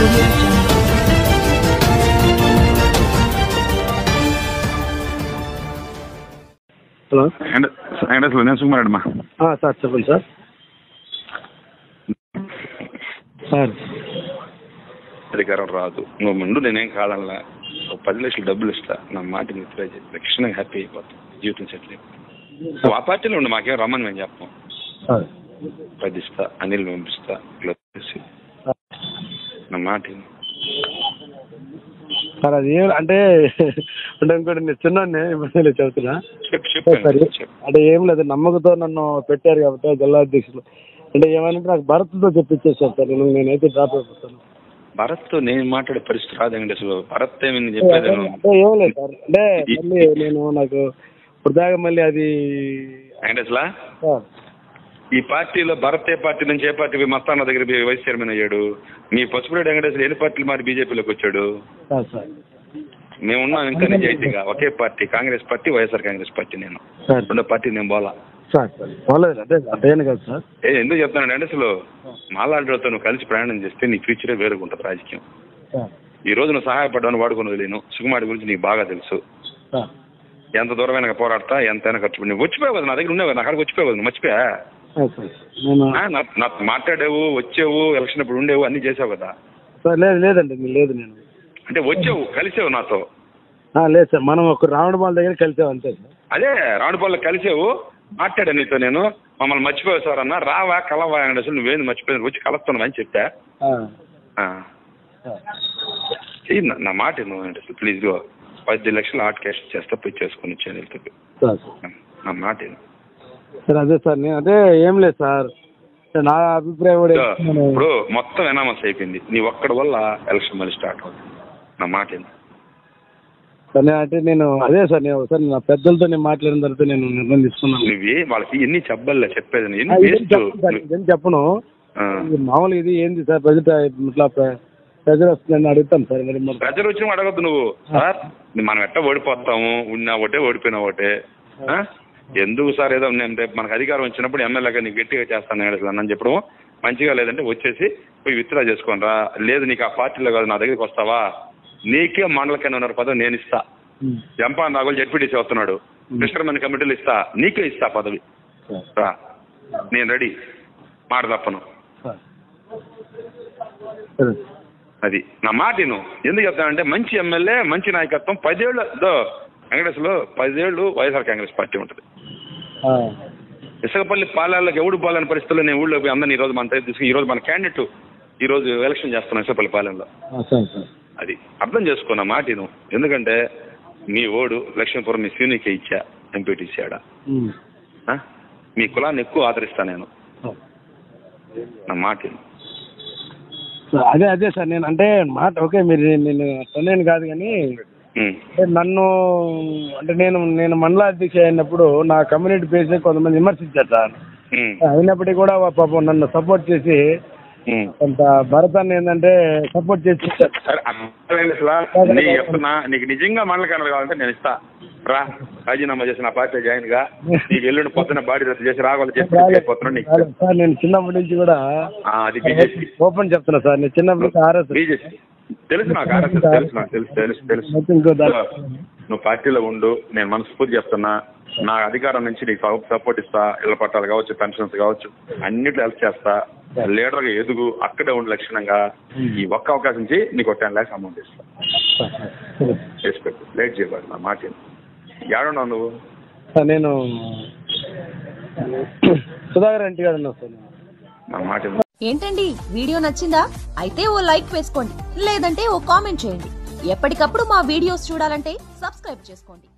audio jungle. Hello and and అసలు నేను సుకుమార్ అమ్మా ఆ, సార్ చెప్పండి సార్ సార్ అధికారం రాదు నువ్వు ముందు నేనేం కాదనలా ఒక పది లక్షలు డబ్బులు ఇస్తా నా మాట మిత్ర లక్షణంగా హ్యాపీ అయిపోతాం జీవితం సెటిల్ అయిపోతాం నువ్వు ఆ పార్టీలో ఉండు మాకేం రమ్మని మేము చెప్పాం సార్ పది ఇస్తా అనిల్ పంపిస్తా ఇట్లా వచ్చేసి నా మాట విను. సార్ అది ఏం అంటే అంటే ఇంకోటి నేను చిన్న ఇబ్బంది చెబుతున్నా చెప్పు చెప్పు సార్ చెప్పు అంటే ఏం లేదు నమ్మకంతో నన్ను పెట్టారు కాబట్టి జిల్లా అధ్యక్షులు అంటే ఏమంటే నాకు భరత్తో చెప్పించేసారు సార్ నేను నేనైతే డ్రాప్ అయిపోతాను భరత్ నేను మాట్లాడే పరిస్థితి రాదు వెంకటేశ్వర భరత్ ఏమి చెప్పేది నువ్వు. అంటే ఏం లేదు సార్ అంటే మళ్ళీ నేను నాకు ఇప్పుడు దాకా మళ్ళీ అది వెంకటేశ్వర సార్ ఈ పార్టీలో భరత్ ఏ పార్టీ నుంచి ఏ పార్టీ మస్తాన్న దగ్గర పోయి వైస్ చైర్మన్ అయ్యాడు మీ పసుపురెడ్డి వెంకటేశ్వర ఎన్ని పార్టీలు మారి బీజేపీలోకి వచ్చాడు సార్ సార్ మేము ఉన్నాం ఇంకా నిజాయితీగా ఒకే party Congress party YSR Congress party నేను సార్ రెండో పార్టీ నేను పోలా సార్ సార్ పోలేదు అంటే అదేను కదా సార్ ఏ ఎందుకు చెప్తానంటే అసలు మాలాంటితో నువ్వు కలిసి ప్రయాణం చేస్తే నీ ఫ్యూచరే వేరుగా ఉంటుంది రాజకీయం సార్ ఈ రోజు నువ్వు సహాయపడ్డాను వాడుకొని వదిలేను సుకుమారి గురించి నీకు బాగా తెలుసు సార్ ఎంత దూరమైన పోరాడతా ఎంతైనా ఖర్చు పెట్టి నువ్వు వచ్చిపోయావు కదా నా దగ్గర ఉండేవు కదా, నా కాడికి వచ్చిపోయావు కదా, నువ్వు మర్చిపోయా సార్ సార్ నేను ఆ, నా- నాతో మాట్లాడావు వచ్చావు ఎలక్షన్ అప్పుడు ఉండేవు అన్ని చేసావు కదా సార్ లేదు లేదండి మీరు లేదు నేను అంటే వచ్చావు కలిసావు నాతో ఆ, లేదు సార్ మనం ఒక రావణ బాల్ దగ్గర కలిసాం అంతే సార్ అదే రావులపాలెం కలిసావు మాట్లాడా నీతో నేను మమ్మల్ని మర్చిపోయావు సార్ అన్న రావా కలవా అని అసలు నువ్వేంది మర్చిపోయావు వచ్చి కలుస్తున్నావు అని చెప్పా ఆ, ఆ. సార్. చెయ్యి నా- నా మాట నువ్వు అంటే అసలు ప్లీజ్ గో పది లక్షలు ఆర్ట్ క్యాష్ చేస్తా పోయి చేసుకుని వచ్చాను వెళ్తుంది సార్ సార్. నా మాట విను. సార్ అదే సార్ నేను అదే ఏం లేదు సార్ సార్, నా అభిప్రాయం కూడా సో, నేను- ఇప్పుడు మొత్తం ఎనామస్ అయిపోయింది నీ ఒక్కడి వల్ల ఎలక్షన్ మళ్ళీ స్టార్ట్ అవుతుంది నా మాట విను. సార్ నేను అంటే నేను అదే సార్ నేను ఒకసారి నా పెద్దలతో నేను మాట్లాడిన తర్వాత నేను నిర్ణయం తీసుకున్నాను నువ్వు ఏ- వాళ్ళకి ఎన్ని చెప్పలే చెప్పేది నువ్వు ఆ, ఎన్ని ఇదేం వేస్ట్ చెప్పను సార్, ఇదేం చెప్పను ఇది మామూలుగా ఇది ఏంది సార్ ప్రజెంట్ ఇట్లా ప్ర- ప్రజలు వస్తుందని అడుగుతాను సార్ మరి మరి ప్రజలు వచ్చిన అడగద్దు నువ్వు సార్ మనం ఎట్ట ఓడిపోతాము ఉన్నా ఒకటే ఓడిపోయినా ఒకటే ఆ? ఎందుకు సార్ ఏదో నేను రేపు మనకు అధికారం వచ్చినప్పుడు ఎమ్మెల్యేగా నీకు గట్టిగా చేస్తాను అసలు అని చెప్పడం మంచిగా లేదంటే వచ్చేసి పోయి విత్డ్రా చేసుకొని రా లేదు నీకు ఆ పార్టీలో కాదు నా దగ్గరికి వస్తావా నీకే మండల కింద పదవి నేను ఇస్తా ఉమ్, జంపాన్ రాఘుల్ జడ్పీటీసీ వస్తున్నాడు ఫిషర్మెన్ కమిటీలు ఇస్తా నీకే ఇస్తా పదవి సార్ రా నేను రెడీ మాట తప్పను సార్ సరే అది నా మాట విను ఎందుకు చెప్తానంటే మంచి ఎమ్మెల్యే మంచి నాయకత్వం పదేళ్ళు దో కాంగ్రెస్లో పదేళ్ళు వైఎస్ఆర్ కాంగ్రెస్ పార్టీ ఉంటుంది ఆ, ఇసుకపల్లి పాలెళ్ళకి ఎవడు పోలేని పరిస్థితుల్లో నేను ఊళ్ళో పోయి అందరిని ఈ రోజు మన దగ్గర తీసుకుని ఈ రోజు మన క్యాండిడేట్ ఈ రోజు ఎలక్షన్ చేస్తున్నాం ఇసుకపల్లి పాలెంలో ఆ, సార్ సార్ అది అర్థం చేసుకో నా మాట విను ఎందుకంటే మీ ఓడు లక్ష్మీపురం మీ సీనియర్కి ఇచ్చా ఎంపీటీసీ ఆడ ఉమ్, ఆ? మీ కులాన్ని ఎక్కువ ఆదరిస్తా నేను సార్. నా మాట విను సార్, అదే అదే సార్ నేను అంటే మాట ఓకే మీరు నేను అట్లనేను కాదు కానీ ఉమ్. అంటే నన్ను అంటే నేను నేను మండల అధ్యక్ష అయినప్పుడు నా కమ్యూనిటీ బేస్ కొంతమంది విమర్శించారు సార్ ఉమ్. అయినప్పటికీ కూడా వా- పాపం నన్ను సపోర్ట్ చేసి ఉమ్. కొంత భరతాన్ని ఏంటంటే సపోర్ట్ చేసి ఇచ్చారు. సరే అర్థమైంది అసలు నీ చెప్తున్నా నీకు నిజంగా మండల కన్నడ కావాలంటే నేను ఇస్తా రా రాజీనామా చేసి నా పార్టీ జాయిన్ గా నీకు ఎల్లుండి పొద్దున బాడీ రద్దు చేసి రావాలి చెప్పి అయిపోతున్నాను నీకు రాలేదు సార్ నేను చిన్నప్పటి నుంచి కూడా ఆ, అది బీజేపీ ఓపెన్ చెప్తున్నా సార్ నేను చిన్నప్పటి నుంచి ఆర్ఎస్ బీజేపీ తెలుసు నాకు ఆర్ఎస్ఎస్ తెలుసు నాకు తెలుసు తెలుసు తెలుసు మొత్తం ఇంకో దాని నువ్వు పార్టీలో ఉండు నేను మనస్ఫూర్తి చెప్తున్నా నా అధికారం నుంచి నీకు సపోర్ట్ ఇస్తా ఇళ్ల పట్టాలు కావచ్చు పెన్షన్స్ కావచ్చు అన్నిట్లో హెల్ప్ చేస్తా లీడర్గా ఎదుగు అక్కడే ఉండి లక్షణంగా ఈ ఒక్క అవకాశం నుంచి నీకు టెన్ ల్యాక్స్ అమౌంట్ ఇస్తా చేసి పెట్టు లేట్ చేయబడి నా మాట విను. ఏడున్నావు నువ్వు సార్ నేను సుధాకర్ ఇంటి గారు ఉన్నా సార్ నేను. నా మాట విను. ఏంటండి వీడియో నచ్చిందా అయితే ఓ లైక్ వేసుకోండి లేదంటే ఓ కామెంట్ చేయండి ఎప్పటికప్పుడు మా వీడియోస్ చూడాలంటే సబ్స్క్రైబ్ చేసుకోండి